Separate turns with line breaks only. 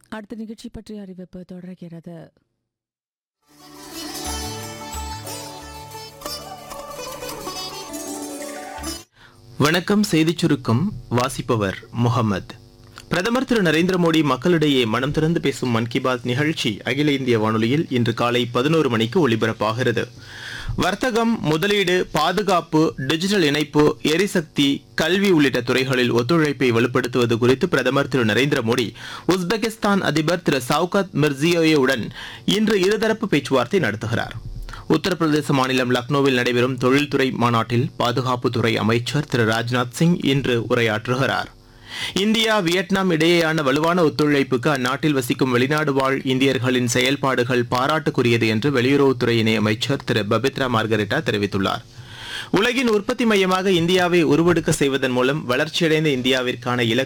அடுத்த நிகழ்ச்சி பற்றிய அறிவிப்பு தொடர்கிறது
வணக்கம் செய்திச் சுருக்கம் வாசிப்பவர் முகமது பிரதமர் திரு நரேந்திர மோடி மக்களிடையே மனம் திறந்து பேசும் மன் கி பாத் நிகழ்ச்சி அகில இந்திய வானொலியில் இன்று காலை பதினோரு மணிக்கு ஒலிபரப்பாகிறது வர்த்தகம் முதலீடு பாதுகாப்பு டிஜிட்டல் இணைப்பு எரிசக்தி கல்வி உள்ளிட்ட துறைகளில் ஒத்துழைப்பை வலுப்படுத்துவது குறித்து பிரதமர் திரு நரேந்திர மோடி உஸ்பெகிஸ்தான் அதிபர் திரு சவுகத் மிர்சியோயேவுடன் இன்று இருதரப்பு பேச்சுவார்த்தை நடத்துகிறார் உத்தரப்பிரதேச மாநிலம் லக்னோவில் நடைபெறும் தொழில்துறை மாநாட்டில் பாதுகாப்புத்துறை அமைச்சர் திரு ராஜ்நாத் சிங் இன்று உரையாற்றுகிறார் இந்தியா வியட்நாம் இடையேயான வலுவான ஒத்துழைப்புக்கு அந்நாட்டில் வசிக்கும் வெளிநாடு வாழ் இந்தியர்களின் செயல்பாடுகள் பாராட்டுக்குரியது என்று வெளியுறவுத்துறை இணையமைச்சர் திரு பபித்ரா மார்கரெட்டா தெரிவித்துள்ளார் உலகின் உற்பத்தி மையமாக இந்தியாவை உருவெடுக்க செய்வதன் மூலம் வளர்ச்சியடைந்த இந்தியாவிற்கான இலக்கு